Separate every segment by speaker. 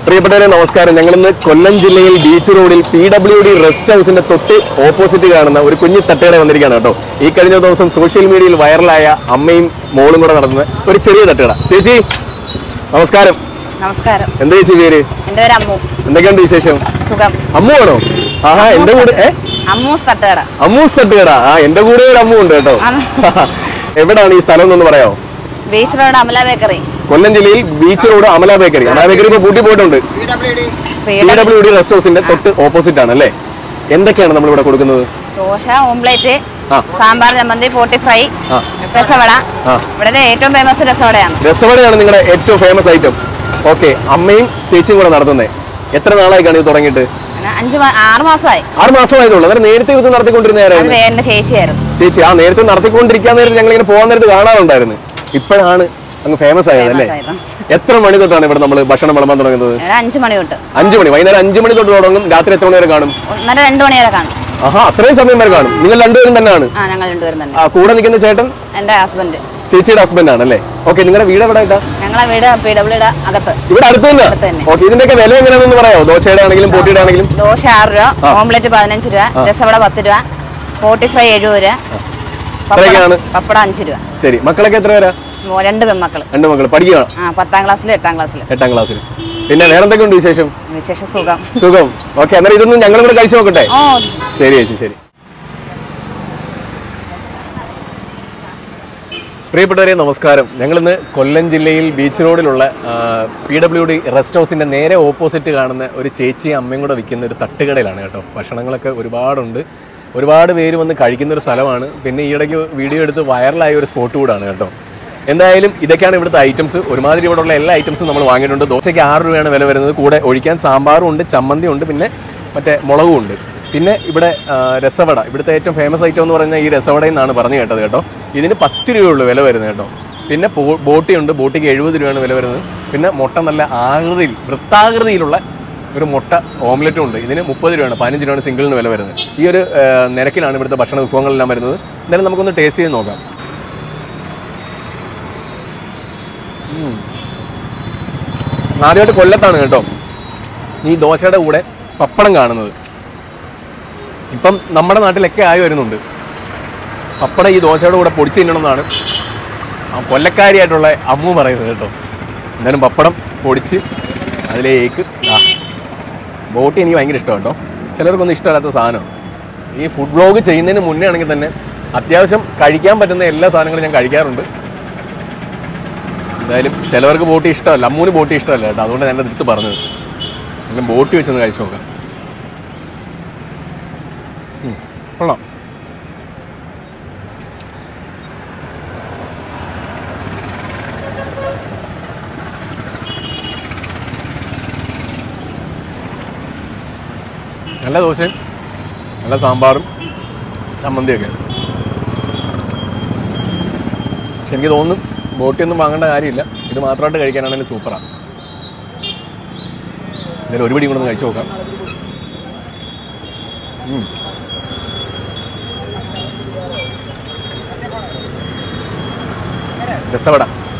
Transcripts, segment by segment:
Speaker 1: പ്രിയപ്പെട്ടവരെ നമസ്കാരം ഞങ്ങളിന്ന് കൊല്ലം ജില്ലയിൽ ബീച്ച് റോഡിൽ പി ഡബ്ല്യു ഡി റെസ്റ്റ് ഹൗസിന്റെ തൊട്ട് ഓപ്പോസിറ്റ് കാണുന്ന ഒരു കുഞ്ഞു തട്ടുകട വന്നിരിക്കുകയാണ് കേട്ടോ ഈ കഴിഞ്ഞ ദിവസം സോഷ്യൽ മീഡിയയിൽ വൈറലായ അമ്മയും മോളും കൂടെ നടത്തുന്ന ഒരു ചെറിയ തട്ടുകട ചേച്ചി നമസ്കാരം
Speaker 2: നമസ്കാരം
Speaker 1: എന്താ ചേച്ചി പേര്
Speaker 2: എൻ്റെ പേര് അമ്മു
Speaker 1: എന്തൊക്കെയുണ്ട് വിശേഷം
Speaker 2: സുഖം
Speaker 1: അമ്മു ആണോ ആഹാ എന്റെ കൂടെ ഏ
Speaker 2: അമ്മൂസ് തട്ടുകട
Speaker 1: അമ്മൂസ് തട്ടുകട ആ എന്റെ കൂടെ ഒരു അമ്മു ഉണ്ട് കേട്ടോ
Speaker 2: ആണ്.
Speaker 1: എവിടാണ് ഈ സ്ഥലം എന്നൊന്ന് പറയാമോ
Speaker 2: beach road Amala bakery
Speaker 1: Kollam ജില്ലയിൽ beach road Amala bakery Amala bakery ഇപ്പൊ പൂട്ടി പോയിട്ടുണ്ട് പി ഡബ്ല്യു ഡി റെസ്റ്റ് ഹൗസിന്റെ തൊട്ട് ഓപ്പോസിറ്റ് ആണ് അല്ലേ എന്തൊക്കെയാണ് നമ്മൾ ഇവിടെ കൊടുക്കുന്നത്
Speaker 2: ദോശ ഓംപ്ലേറ്റ്
Speaker 1: ആ.
Speaker 2: സാമ്പാർ ചമ്മന്തി പോട്ടി ഫ്രൈ
Speaker 1: ആ.
Speaker 2: രസവട
Speaker 1: ആ.
Speaker 2: ഇവിടുത്തെ ഏറ്റവും ഫേമസ് രസവടയാണ്
Speaker 1: രസവടയാണ് നിങ്ങളുടെ ഏറ്റവും ഫേമസ് ഐറ്റം ഓക്കെ അമ്മയും ചേച്ചിയും കൂടെ നടത്തുന്നത് എത്ര നാളായി കാണി ഇത് തുടങ്ങിയിട്ട്
Speaker 2: അങ്ങനെ അഞ്ച് മാ- ആറ് മാസമായി
Speaker 1: ആറ് മാസമായതുള്ളൂ അന്നേരം നേരത്തെ ഇത് നടത്തിക്കൊണ്ടിരുന്ന
Speaker 2: അത്
Speaker 1: ആരായിരുന്നു
Speaker 2: എന്റെ ചേച്ചിയായിരുന്നു
Speaker 1: ചേച്ചി ആ നേരത്തെ നടത്തിക്കൊണ്ടിരിക്കാൻ നേരത്ത് ഞങ്ങൾ ഇങ്ങനെ പോകാൻ നേരത്ത് കാണാറുണ്ടായിരുന്നു ഇപ്പോഴാണ് അങ്ങ് ഫേമസ് ആയത് അല്ലേ
Speaker 2: Famous ആയത്.
Speaker 1: എത്ര മണി തൊട്ടാണ് ഇവിടെ നമ്മൾ ഭക്ഷണം വിളമ്പാൻ തുടങ്ങുന്നത്
Speaker 2: ഇവിടെ അഞ്ച് മണി തൊട്ട്
Speaker 1: അഞ്ചു മണി വൈകുന്നേരം അഞ്ചു മണി തൊട്ട് തുടങ്ങും രാത്രി എത്ര മണി വരെ കാണും
Speaker 2: ഒന്നര രണ്ട് മണി വരെ കാണും
Speaker 1: ആഹാ അത്രയും സമയം വരെ കാണും നിങ്ങൾ രണ്ടുപേരും തന്നെയാണ്
Speaker 2: ആ ഞങ്ങൾ രണ്ടുപേരും തന്നെ
Speaker 1: ആ കൂടെ നിൽക്കുന്ന ചേട്ടൻ
Speaker 2: എൻ്റെ ഹസ്ബൻഡ്
Speaker 1: ചേച്ചിയുടെ ഹസ്ബൻഡ് ആണ് അല്ലേ ഓക്കെ നിങ്ങളുടെ വീട് എവിടെ ആയിട്ടാ
Speaker 2: ഞങ്ങളെ വീട് പി ഡബ്ല്യൂടെ അകത്ത്
Speaker 1: ഇവിടെ അടുത്ത് തന്നെ
Speaker 2: അടുത്ത് തന്നെ.
Speaker 1: ഓക്കെ ഇതിന്റെയൊക്കെ വില എങ്ങനെയാണെന്ന് പറയാമോ ദോശയുടെ ആണെങ്കിലും പൊട്ടിയുടെ ആണെങ്കിലും
Speaker 2: ദോശ ആറ് രൂപ
Speaker 1: ആ.
Speaker 2: ഓംപ്ലേറ്റ് പതിനഞ്ച് രൂപ രസവട പത്ത് രൂപ പോട്ടി ഫ്രൈ എഴുപത് രൂപ
Speaker 1: ഇത്രയൊക്കെയാണ്.
Speaker 2: പപ്പടം പപ്പടം അഞ്ച് രൂപ
Speaker 1: ശരി മക്കളൊക്കെ എത്ര പേരാ
Speaker 2: മോ- രണ്ട് പെൺമക്കള്
Speaker 1: രണ്ട് മക്കൾ പഠിക്കുകയാണ്
Speaker 2: ആ പത്താം ക്ലാസ്സിലും എട്ടാം ക്ലാസ്സിലും
Speaker 1: എട്ടാം ക്ലാസ്സിൽ പിന്നെ വേറെ എന്തൊക്കെയുണ്ട് വിശേഷം
Speaker 2: വിശേഷ സുഖം
Speaker 1: സുഖം ഓക്കെ അന്നേരം ഇതൊന്നും ഞങ്ങളും കൂടെ കഴിച്ചു നോക്കട്ടെ
Speaker 2: ഓ
Speaker 1: ശരി ചേച്ചി ശരി പ്രിയപ്പെട്ടവരെ നമസ്കാരം ഞങ്ങളിന്ന് കൊല്ലം ജില്ലയിൽ ബീച്ച് റോഡിലുള്ള പി ഡബ്ല്യു ഡി റെസ്റ്റ് ഹൗസിൻ്റെ നേരെ ഓപ്പോസിറ്റ് കാണുന്ന ഒരു ചേച്ചിയും അമ്മയും കൂടെ വിൽക്കുന്ന ഒരു തട്ടുകടയിലാണ് കേട്ടോ ഭക്ഷണങ്ങളൊക്കെ ഒരുപാടുണ്ട് ഒരുപാട് പേര് വന്ന് കഴിക്കുന്ന ഒരു സ്ഥലമാണ് പിന്നെ ഈയിടയ്ക്ക് വീഡിയോ എടുത്ത് വൈറലായ ഒരു സ്പോട്ട് കൂടാണ് കേട്ടോ എന്തായാലും ഇതൊക്കെയാണ് ഇവിടുത്തെ ഐറ്റംസ് ഒരുമാതിരി ഇവിടെയുള്ള എല്ലാ ഐറ്റംസും നമ്മൾ വാങ്ങിയിട്ടുണ്ട് ദോശയ്ക്ക് ആറ് രൂപയാണ് വില വരുന്നത് കൂടെ ഒഴിക്കാൻ സാമ്പാറും ഉണ്ട് ചമ്മന്തി ഉണ്ട് പിന്നെ മറ്റേ മുളകും ഉണ്ട് പിന്നെ ഇവിടെ ആ, രസവട ഇവിടുത്തെ ഏറ്റവും ഫേമസ് ഐറ്റം എന്ന് പറയുന്നത് ഈ രസവട എന്നാണ് പറഞ്ഞു കേട്ടത് കേട്ടോ ഇതിന് പത്ത് രൂപയുള്ളൂ വില വരുന്നത് കേട്ടോ പിന്നെ പോ- ബോട്ടി ഉണ്ട് ബോട്ടിക്ക് എഴുപത് രൂപയാണ് വില വരുന്നത് പിന്നെ മുട്ട നല്ല ആകൃതിയിൽ വൃത്താകൃതിയിലുള്ള ഒരു മുട്ട ഓംലെറ്റും ഉണ്ട് ഇതിന് മുപ്പത് രൂപയാണ് പതിനഞ്ച് രൂപയാണ് സിംഗിളിന് വില വരുന്നത് ഈ ഒരു ആ, നിരക്കിലാണ് ഇവിടുത്തെ ഭക്ഷണ വിഭവങ്ങളെല്ലാം വരുന്നത് എന്തായാലും നമുക്കൊന്ന് ടേസ്റ്റ് ചെയ്ത് നോക്കാം ഉം. ആദ്യമായിട്ട് കൊല്ലത്താണ് കേട്ടോ ഈ ദോശയുടെ കൂടെ പപ്പടം കാണുന്നത് ഇപ്പം നമ്മുടെ നാട്ടിലൊക്കെ ആയി വരുന്നുണ്ട് പപ്പടം ഈ ദോശയുടെ കൂടെ പൊടിച്ച് തിന്നണമെന്നാണ് ആ കൊല്ലക്കാരിയായിട്ടുള്ള അമ്മു പറയുന്നത് കേട്ടോ എന്തായാലും പപ്പടം പൊടിച്ച് അതിലേക്ക് ആ ബോട്ടി എനിക്ക് ഭയങ്കര ഇഷ്ടമാണ് കേട്ടോ ചിലർക്കൊന്നും ഇഷ്ടമല്ലാത്ത സാധനമാണ് ഈ ഫുഡ് ബ്ലോഗ് ചെയ്യുന്നതിന് മുന്നേ ആണെങ്കിൽ തന്നെ അത്യാവശ്യം കഴിക്കാൻ പറ്റുന്ന എല്ലാ സാധനങ്ങളും ഞാൻ കഴിക്കാറുണ്ട് എന്തായാലും ചിലവർക്ക് ബോട്ടി ഇഷ്ടമല്ല അമ്മൂന് ബോട്ടി ഇഷ്ടമല്ല കേട്ടോ അതുകൊണ്ട് ഞാൻ എടുത്ത് പറഞ്ഞത് എല്ലാം ബോട്ടി വെച്ചൊന്ന് കഴിച്ചു നോക്കാം ഉം, കൊള്ളാം നല്ല ദോശയും നല്ല സാമ്പാറും ചമ്മന്തിയൊക്കെ പക്ഷെ എനിക്ക് തോന്നുന്നു ബോട്ടിയൊന്നും വാങ്ങേണ്ട കാര്യമില്ല ഇത് മാത്രമായിട്ട് കഴിക്കാനാണെങ്കിൽ സൂപ്പറാണ് എന്തായാലും ഒരു പിടി കൂടെ ഒന്ന് കഴിച്ചു നോക്കാം ഉം. രസവട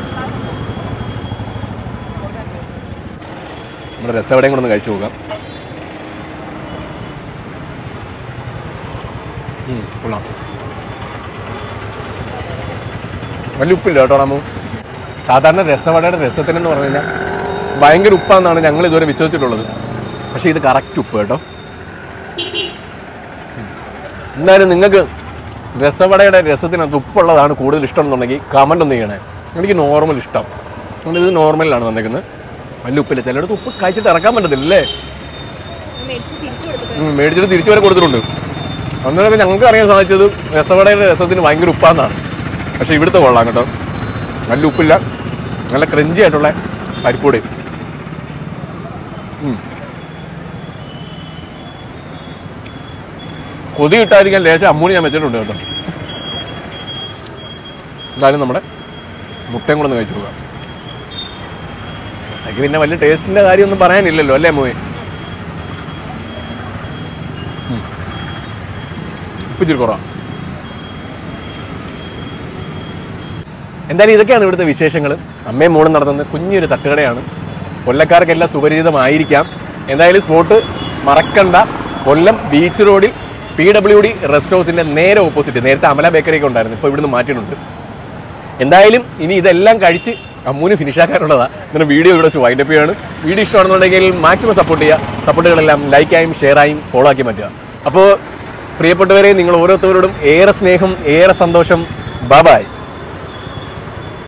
Speaker 1: നമ്മുടെ രസവടയും കൂടെ ഒന്ന് കഴിച്ചു നോക്കാം ഉം, കൊള്ളാം വലിയ ഉപ്പില്ല കേട്ടോ നമ്മ സാധാരണ രസവടയുടെ രസത്തിനെന്ന് പറഞ്ഞു കഴിഞ്ഞാൽ ഭയങ്കര ഉപ്പാന്നാണ് ഞങ്ങൾ ഇതുവരെ വിശ്വസിച്ചിട്ടുള്ളത് പക്ഷേ ഇത് കറക്റ്റ് ഉപ്പ് കേട്ടോ ഉം. എന്തായാലും നിങ്ങൾക്ക് രസവടയുടെ രസത്തിനകത്ത് ഉപ്പുള്ളതാണ് കൂടുതൽ ഇഷ്ടം എന്നുണ്ടെങ്കിൽ കമൻ്റ് ഒന്ന് ചെയ്യണേ എനിക്ക് നോർമൽ ഇഷ്ടം അതുകൊണ്ട് ഇത് നോർമലിലാണ് വന്നേക്കുന്നത് വലിയ ഉപ്പില്ല ചിലയിടത്ത് ഉപ്പ് കഴിച്ചിട്ട് ഇറക്കാൻ പറ്റത്തില്ല അല്ലേ ഉം, മേടിച്ചിട്ട് തിരിച്ചു വരെ കൊടുത്തിട്ടുണ്ട് അന്നേരം ഞങ്ങൾക്ക് അറിയാൻ സാധിച്ചത് രസവടയുടെ രസത്തിന് ഭയങ്കര ഉപ്പാന്നാണ് പക്ഷേ ഇവിടുത്തെ കൊള്ളാം കേട്ടോ നല്ല ഉപ്പില്ല നല്ല ക്രഞ്ചി ആയിട്ടുള്ള പരിപ്പൊടി ഉം. കൊതി കിട്ടാതിരിക്കാൻ ലേശം അമ്മൂനി ഞാൻ വെച്ചിട്ടുണ്ട് കേട്ടോ എന്തായാലും നമ്മുടെ മുട്ടയും കൂടെ ഒന്ന് കഴിച്ചു പോകാം എനിക്ക് പിന്നെ വലിയ ടേസ്റ്റിന്റെ കാര്യമൊന്നും പറയാനില്ലല്ലോ അല്ലേ അമ്മൂയെ ഉപ്പിച്ചിരി കുറവാ എന്തായാലും ഇതൊക്കെയാണ് ഇവിടുത്തെ വിശേഷങ്ങൾ അമ്മയും മോളും നടത്തുന്നത് കുഞ്ഞൊരു തട്ടുകടയാണ് കൊല്ലക്കാർക്കെല്ലാം സുപരിചിതമായിരിക്കാം എന്തായാലും സ്പോട്ട് മറക്കണ്ട കൊല്ലം ബീച്ച് റോഡിൽ പി ഡബ്ല്യു ഡി റെസ്റ്റ് ഹൗസിൻ്റെ നേരെ ഓപ്പോസിറ്റ് നേരത്തെ അമല ബേക്കറി ഒക്കെ ഉണ്ടായിരുന്നു ഇപ്പോൾ ഇവിടുന്ന് മാറ്റിയിട്ടുണ്ട് എന്തായാലും ഇനി ഇതെല്ലാം കഴിച്ച് അമ്മൂന് ഫിനിഷ് ആക്കാനുള്ളതാ ഇങ്ങനെ വീഡിയോ ഇവിടെ വെച്ച് വൈൻഡപ്പ് ചെയ്യാണ് വീഡിയോ ഇഷ്ടമാണെന്നുണ്ടെങ്കിൽ മാക്സിമം സപ്പോർട്ട് ചെയ്യുക സപ്പോർട്ടുകളെല്ലാം ലൈക്കായും ഷെയറായും ഫോളോ ആക്കി മാറ്റുക അപ്പോൾ പ്രിയപ്പെട്ടവരെ നിങ്ങൾ ഓരോരുത്തരോടും ഏറെ സ്നേഹം ഏറെ സന്തോഷം ബൈ